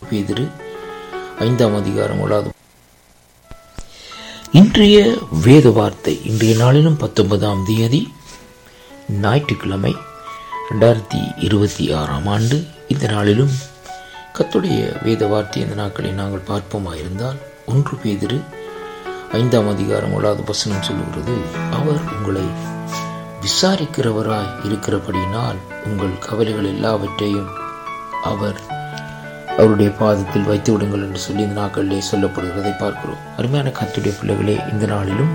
பேதிரு ஐந்தாம் அதிகாரம் உள்ளாது இன்றைய வேத வார்த்தை இன்றைய நாளிலும் பத்தொன்பதாம் தேதி ஞாயிற்றுக்கிழமை ரெண்டாயிரத்தி இருபத்தி ஆறாம் ஆண்டு இந்த நாளிலும் கத்துடைய வேத வார்த்தை இந்த நாட்களை நாங்கள் பார்ப்போமாயிருந்தால் ஒன்று பேதிரு ஐந்தாம் அதிகாரம் உள்ளாத வசனம் சொல்லுகிறது அவர் உங்களை விசாரிக்கிறவராய் இருக்கிறபடினால் உங்கள் கவலைகள் எல்லாவற்றையும் அவர் அவருடைய பாதத்தில் வைத்து விடுங்கள் என்று சொல்லி இந்த நாட்களிலே சொல்லப்படுகிறதை பார்க்கிறோம் அருமையான கத்துடைய பிள்ளைகளே இந்த நாளிலும்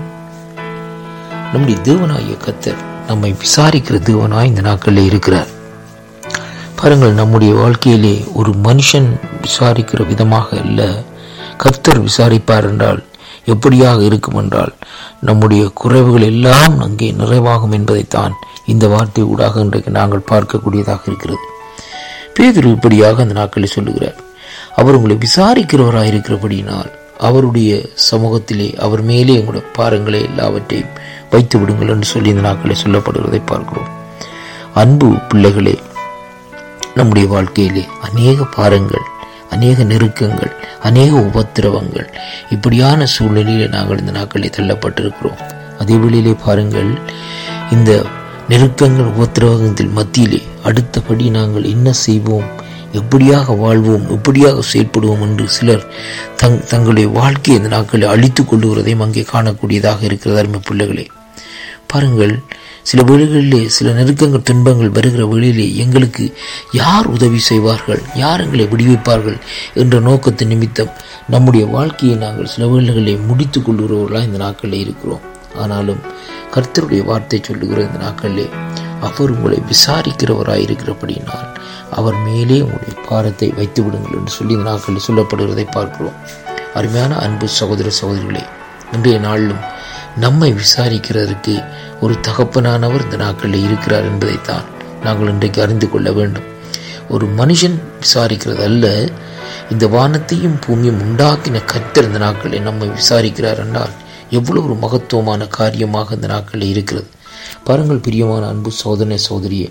நம்முடைய தேவனாகிய கத்தர் நம்மை விசாரிக்கிற தேவனாய் இந்த நாட்களில் இருக்கிறார் பாருங்கள் நம்முடைய வாழ்க்கையிலே ஒரு மனுஷன் விசாரிக்கிற விதமாக அல்ல கத்தர் விசாரிப்பார் என்றால் எப்படியாக இருக்கும் என்றால் நம்முடைய குறைவுகள் எல்லாம் அங்கே நிறைவாகும் என்பதைத்தான் இந்த வார்த்தை ஊடாக இன்றைக்கு நாங்கள் பார்க்கக்கூடியதாக இருக்கிறது பேதுரு இப்படியாக அந்த நாட்களில் சொல்லுகிறார் அவர் உங்களை விசாரிக்கிறவராக இருக்கிறபடியினால் அவருடைய சமூகத்திலே அவர் மேலே உங்களுடைய பாரங்களை எல்லாவற்றையும் வைத்து விடுங்கள் என்று சொல்லி இந்த நாட்களில் சொல்லப்படுவதை பார்க்கிறோம் அன்பு பிள்ளைகளே நம்முடைய வாழ்க்கையிலே அநேக பாரங்கள் அநேக நெருக்கங்கள் அநேக உபத்திரவங்கள் இப்படியான சூழ்நிலையிலே நாங்கள் இந்த நாட்களில் தள்ளப்பட்டிருக்கிறோம் அதே வேளையிலே பாருங்கள் இந்த நெருக்கங்கள் உபத்திரவங்கள் மத்தியிலே அடுத்தபடி நாங்கள் என்ன செய்வோம் எப்படியாக வாழ்வோம் எப்படியாக செயல்படுவோம் என்று சிலர் தங் தங்களுடைய வாழ்க்கையை இந்த நாட்களில் அழித்துக் கொள்ளுகிறதையும் அங்கே காணக்கூடியதாக இருக்கிறது அருமை பிள்ளைகளே பாருங்கள் சில வேளைகளிலே சில நெருக்கங்கள் துன்பங்கள் வருகிற வேளையிலே எங்களுக்கு யார் உதவி செய்வார்கள் யார் எங்களை விடுவிப்பார்கள் என்ற நோக்கத்தின் நிமித்தம் நம்முடைய வாழ்க்கையை நாங்கள் சில வேளைகளிலே முடித்துக் கொள்கிறவர்களாக இந்த நாட்களில் இருக்கிறோம் ஆனாலும் கர்த்தருடைய வார்த்தை சொல்லுகிற இந்த நாட்களிலே அவர் உங்களை விசாரிக்கிறவராய் இருக்கிறபடினால் அவர் மேலே உங்களுடைய பாரத்தை வைத்து விடுங்கள் என்று சொல்லி இந்த நாட்களில் சொல்லப்படுகிறதை பார்க்கிறோம் அருமையான அன்பு சகோதர சகோதரிகளே இன்றைய நாளிலும் நம்மை விசாரிக்கிறதற்கு ஒரு தகப்பனானவர் இந்த நாட்களில் இருக்கிறார் என்பதைத்தான் நாங்கள் இன்றைக்கு அறிந்து கொள்ள வேண்டும் ஒரு மனுஷன் விசாரிக்கிறது அல்ல இந்த வானத்தையும் பூமியும் உண்டாக்கின கர்த்தர் இந்த நாட்களில் நம்மை விசாரிக்கிறார் என்றால் எவ்வளவு ஒரு மகத்துவமான காரியமாக இந்த நாட்களில் இருக்கிறது பாருங்கள் பிரியமான அன்பு சோதனை சோதரியே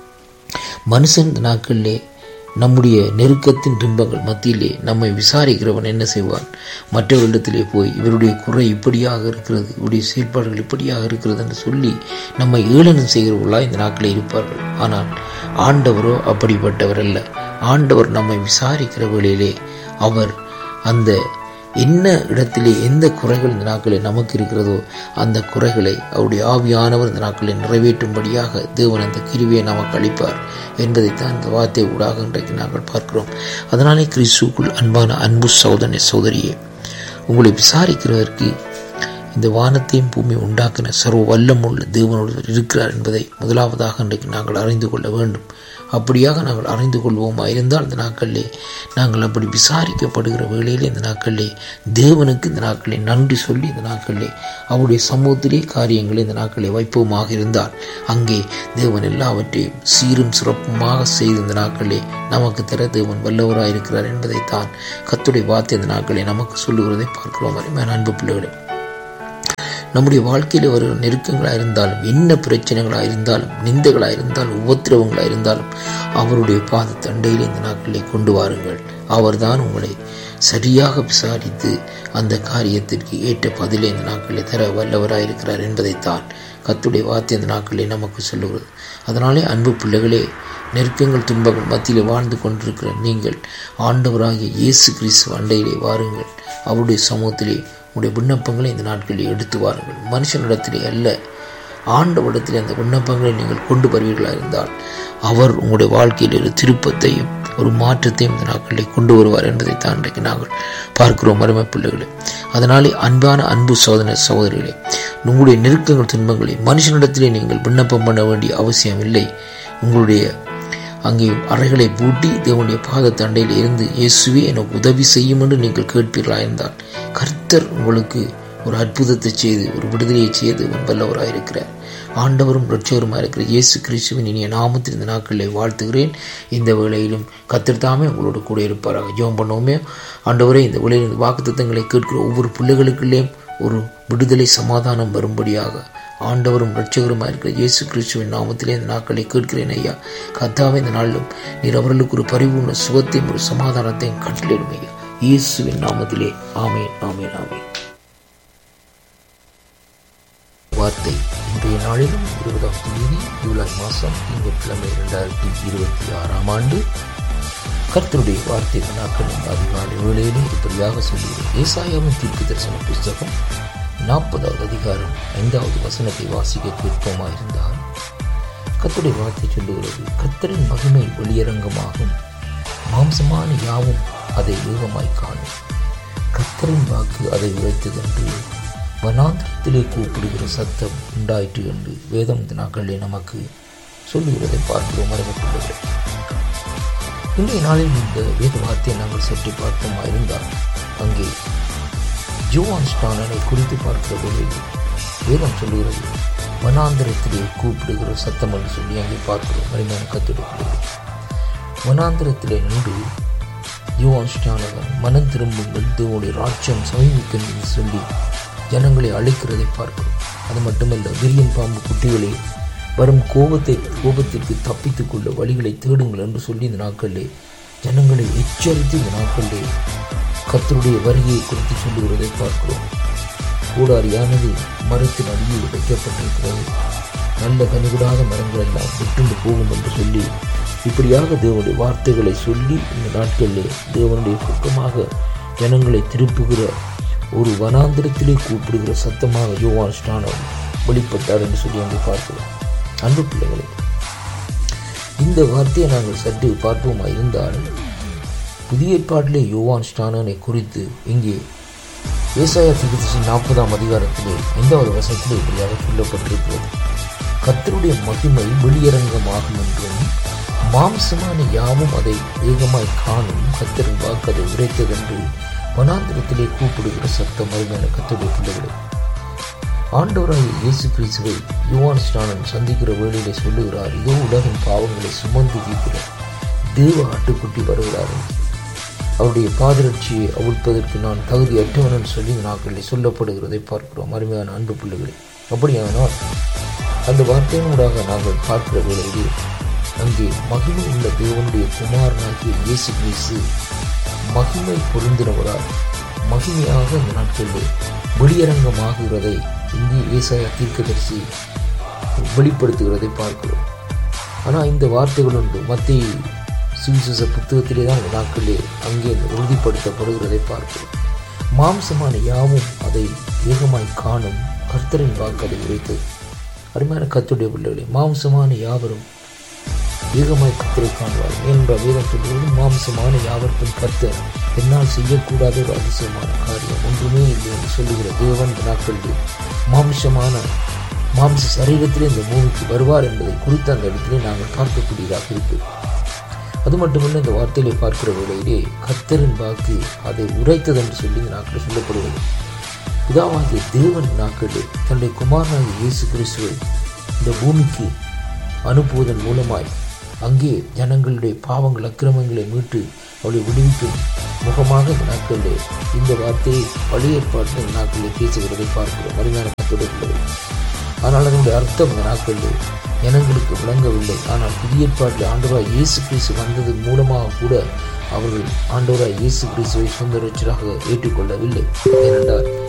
மனுஷன் இந்த நாட்களிலே நம்முடைய நெருக்கத்தின் துன்பங்கள் மத்தியிலே நம்மை விசாரிக்கிறவன் என்ன செய்வான் மற்றவர்களிடத்திலே போய் இவருடைய குறை இப்படியாக இருக்கிறது இவருடைய செயல்பாடுகள் இப்படியாக இருக்கிறது என்று சொல்லி நம்மை ஏளனம் செய்கிறவர்களா இந்த நாட்களில் இருப்பார்கள் ஆனால் ஆண்டவரோ அப்படிப்பட்டவர் அல்ல ஆண்டவர் நம்மை விசாரிக்கிற வேளையிலே அவர் அந்த என்ன இடத்திலே எந்த குறைகள் இந்த நாட்களில் நமக்கு இருக்கிறதோ அந்த குறைகளை அவருடைய ஆவியானவர் இந்த நாட்களில் நிறைவேற்றும்படியாக தேவன் அந்த கிருவியை நமக்கு அளிப்பார் என்பதைத்தான் இந்த வார்த்தை ஊடாக இன்றைக்கு நாங்கள் பார்க்கிறோம் அதனாலே கிறிஸ்துக்குள் அன்பான அன்பு சோதனை சோதரியே உங்களை விசாரிக்கிறதற்கு இந்த வானத்தையும் பூமி உண்டாக்கின சர்வ வல்லமுள்ள தேவனோடு இருக்கிறார் என்பதை முதலாவதாக இன்றைக்கு நாங்கள் அறிந்து கொள்ள வேண்டும் அப்படியாக நாங்கள் அறிந்து கொள்வோமா இருந்தால் இந்த நாட்களிலே நாங்கள் அப்படி விசாரிக்கப்படுகிற வேளையிலே இந்த நாட்களிலே தேவனுக்கு இந்த நாட்களிலே நன்றி சொல்லி இந்த நாட்களிலே அவருடைய சமூகத்திலே காரியங்களை இந்த நாட்களிலே வைப்போமாக இருந்தால் அங்கே தேவன் எல்லாவற்றையும் சீரும் சிறப்புமாக செய்து இந்த நாட்களிலே நமக்கு தர தேவன் வல்லவராக இருக்கிறார் என்பதைத்தான் கத்துடைய வார்த்தை இந்த நாட்களிலே நமக்கு சொல்லுகிறதை பார்க்கிறோம் அருமையான அன்பு பிள்ளைகளே நம்முடைய வாழ்க்கையில் வருகிற நெருக்கங்களாக இருந்தாலும் என்ன பிரச்சனைகளாக இருந்தாலும் நிந்தைகளாக இருந்தாலும் உபத்திரவங்களாக இருந்தாலும் அவருடைய பாத தண்டையில் இந்த நாட்களிலே கொண்டு வாருங்கள் அவர்தான் உங்களை சரியாக விசாரித்து அந்த காரியத்திற்கு ஏற்ற பதிலை இந்த நாட்களில் தர வல்லவராக இருக்கிறார் என்பதைத்தான் கத்துடைய வார்த்தை இந்த நாட்களிலே நமக்கு சொல்லுகிறது அதனாலே அன்பு பிள்ளைகளே நெருக்கங்கள் துன்பங்கள் மத்தியில் வாழ்ந்து கொண்டிருக்கிற நீங்கள் ஆண்டவராகிய இயேசு கிறிஸ்து அண்டையிலே வாருங்கள் அவருடைய சமூகத்திலே உங்களுடைய விண்ணப்பங்களை இந்த நாட்களில் எடுத்து வாருங்கள் மனுஷனிடத்திலே அல்ல ஆண்டவரிடத்தில் அந்த விண்ணப்பங்களை நீங்கள் கொண்டு வருவீர்களாக இருந்தால் அவர் உங்களுடைய வாழ்க்கையில் ஒரு திருப்பத்தையும் ஒரு மாற்றத்தையும் இந்த நாட்களில் கொண்டு வருவார் என்பதை தான் இன்றைக்கு நாங்கள் பார்க்கிறோம் மருமை பிள்ளைகளே அதனாலே அன்பான அன்பு சோதனை சகோதரிகளே உங்களுடைய நெருக்கங்கள் துன்பங்களை மனுஷனிடத்திலே நீங்கள் விண்ணப்பம் பண்ண வேண்டிய அவசியம் இல்லை உங்களுடைய அங்கே அறைகளை பூட்டி தேவனுடைய பாத தண்டையில் இருந்து இயேசுவே எனக்கு உதவி செய்யும் என்று நீங்கள் கேட்பீர்களா இருந்தால் கர்த்தர் உங்களுக்கு ஒரு அற்புதத்தை செய்து ஒரு விடுதலையை செய்து வல்லவராக இருக்கிறார் ஆண்டவரும் ரட்சகருமாக இருக்கிற இயேசு கிறிஸ்துவின் இனிய நாமத்தில் இந்த நாட்களில் வாழ்த்துகிறேன் இந்த வேளையிலும் கத்தர் தாமே உங்களோட கூட இருப்பாராக ஜெபம் பண்ணுவோமே ஆண்டவரே இந்த வேளையில் இந்த வாக்குத்தத்தங்களை கேட்கிற ஒவ்வொரு பிள்ளைகளுக்குள்ளேயும் ஒரு விடுதலை சமாதானம் வரும்படியாக ஆண்டவரும் இரட்சகருமாக இருக்கிற இயேசு கிறிஸ்துவின் நாமத்திலே இந்த நாட்களை கேட்கிறேன் ஐயா கத்தாவே இந்த நாளிலும் நீர் அவர்களுக்கு ஒரு பரிபூர்ண சுகத்தையும் ஒரு சமாதானத்தையும் கட்டளிடும் ஐயா இயேசுவின் நாமத்திலே ஆமேன் ஆமேன் ஆமேன் வார்த்தை இன்றைய நாளிலும் இருபதாம் தேதி ஜூலை மாதம் திங்கட்கிழமை இரண்டாயிரத்தி இருபத்தி ஆறாம் ஆண்டு கர்த்தருடைய வார்த்தை நாட்களின் அதிகாலை வேளையிலே இப்படியாக சொல்லுகிறேன் ஏசாயாவின் தீர்க்கு தரிசன புஸ்தகம் நாற்பதாவது அதிகாரம் ஐந்தாவது வசனத்தை வாசிக்க கேட்போமா இருந்தால் கர்த்தருடைய வார்த்தை சொல்லுகிறது கர்த்தரின் மகிமை வெளியரங்கமாகும் மாம்சமான யாவும் அதை ஏகமாய் காணும் கர்த்தரின் வாக்கு அதை உரைத்ததென்று வனாந்திரத்திலே கூப்பிடுகிற சத்தம் உண்டாயிற்று என்று வேதம் இந்த நாட்களிலே நமக்கு சொல்லுகிறதை பார்க்கிறோம் அறிவித்துள்ளது இன்றைய நாளில் இந்த வேத வார்த்தையை நாங்கள் சற்று பார்த்தோமா இருந்தால் அங்கே ஜோவான் ஸ்டானனை குறித்து பார்க்கிற வேளையில் வேதம் சொல்லுகிறது வனாந்திரத்திலே கூப்பிடுகிற சத்தம் என்று சொல்லி அங்கே பார்க்கிறோம் அருமையான கத்துடுகிறது வனாந்திரத்திலே நின்று யுவான் ஸ்டானவன் மனம் திரும்புங்கள் தேவனுடைய ராஜ்யம் சமீபிக்கும் என்று சொல்லி ஜனங்களை அழைக்கிறதை பார்க்கிறோம் அது மட்டுமல்ல விரியன் பாம்பு குட்டிகளே வரும் கோபத்தை கோபத்திற்கு தப்பித்துக் கொள்ள வழிகளை தேடுங்கள் என்று சொல்லி இந்த நாட்களிலே ஜனங்களை எச்சரித்து இந்த நாட்களிலே கத்தருடைய வருகையை குறித்து சொல்லுகிறதை பார்க்கிறோம் கூடாரியானது மரத்தின் அடியில் வைக்கப்பட்டிருக்கிறது நல்ல கனிவிடாத மரங்கள் எல்லாம் விட்டுண்டு போகும் என்று சொல்லி இப்படியாக தேவனுடைய வார்த்தைகளை சொல்லி இந்த நாட்களிலே தேவனுடைய பக்கமாக ஜனங்களை திருப்புகிற ஒரு வனாந்திரத்திலே கூப்பிடுகிற சத்தமாக யோவான் ஸ்டானர் வெளிப்பட்டார் என்று சொல்லி அங்கே பார்க்கிறோம் அன்பு பிள்ளைகளே இந்த வார்த்தையை நாங்கள் சற்று பார்ப்போமா இருந்தால் புதிய ஏற்பாட்டிலே யோவான் ஸ்டானனை குறித்து இங்கே ஏசாயா திகுதிசி நாற்பதாம் அதிகாரத்திலே ஐந்தாவது வசனத்திலே இப்படியாக சொல்லப்பட்டிருக்கிறது கத்தருடைய மகிமை வெளியரங்கமாகும் என்றும் மாம்சமான யாவும் அதை வேகமாய் காணும் கத்தரின் வாக்கு அதை உரைத்ததென்று வனாந்திரத்திலே கூப்பிடுகிற சத்தம் அருமையான கத்தருடைய பிள்ளைகளை ஆண்டவராகிய இயேசு கிறிஸ்துவை யுவான் ஸ்டானன் சந்திக்கிற வேளையிலே சொல்லுகிறார் இதோ உலகின் பாவங்களை சுமந்து தீர்க்கிற தேவ ஆட்டுக்குட்டி வருகிறார் அவருடைய பாதரட்சியை அவிழ்ப்பதற்கு நான் தகுதியற்றவன் சொல்லி நாட்களில் சொல்லப்படுகிறதை பார்க்கிறோம் அருமையான அன்பு பிள்ளைகளை அப்படியானால் அந்த வார்த்தையினூடாக நாங்கள் பார்க்கிற வேளையிலே அங்கே மகிமை உள்ள தேவனுடைய குமாரனாகிய இயேசு கிறிஸ்து மகிமை பொருந்தினவரால் மகிமையாக இந்த நாட்களில் வெளியரங்கமாகிறதை இங்கே ஏசாயா தீர்க்கதரிசி வெளிப்படுத்துகிறதை பார்க்கிறோம் ஆனால் இந்த வார்த்தைகள் உண்டு மத்திய சுவிசேஷ புத்தகத்திலே தான் இந்த நாட்களிலே அங்கே உறுதிப்படுத்தப்படுகிறதை பார்க்கிறோம் மாம்சமான யாவும் அதை வேகமாய் காணும் கர்த்தரின் வாக்கு அதை உரைத்தது அருமையான கத்துடைய பிள்ளைகளே மாம்சமான யாவரும் வேகமாய் கத்தரை காண்பார் என்ற வேதம் சொல்வது மாம்சமான யாவருக்கும் கர்த்தர் என்னால் செய்யக்கூடாத ஒரு அதிசயமான காரியம் ஒன்றுமே இல்லை என்று சொல்லுகிற தேவன் நாட்களில் மாம்சமான மாம்ச சரீரத்திலே இந்த பூமிக்கு வருவார் என்பதை குறித்து அந்த இடத்திலே நாங்கள் பார்க்கக்கூடியதாக இருக்கு அது மட்டுமல்ல இந்த வார்த்தையிலே பார்க்கிற வேளையிலே கர்த்தரின் வாக்கு அதை உரைத்தது என்று சொல்லி இந்த நாட்கள் சொல்லப்படுவது பிதாவாகிய தேவன் நாட்களில் தன்னுடைய குமாரனாகிய இயேசு கிறிஸ்துவை இந்த பூமிக்கு அனுப்புவதன் மூலமாய் அங்கே ஜனங்களுடைய பாவங்கள் அக்கிரமங்களை மீட்டு அவளை விடுவிக்கும் முகமாக இந்த நாட்களிலே இந்த வார்த்தையை பழைய ஏற்பாட்டில் இந்த நாட்களில் பேசுகிறதை பார்க்கிறோம் அருமையான கத்தோடு பிள்ளைகள் ஆனால் அதனுடைய அர்த்தம் இந்த நாட்களில் ஜனங்களுக்கு விளங்கவில்லை ஆனால் புதிய ஏற்பாட்டில் ஆண்டவராய் இயேசு கிறிஸ்து வந்ததன் மூலமாக கூட அவர்கள் ஆண்டவராய் இயேசு கிறிஸ்துவை சொந்த ரட்சராக ஏற்றுக்கொள்ளவில்லை ஏனென்றால்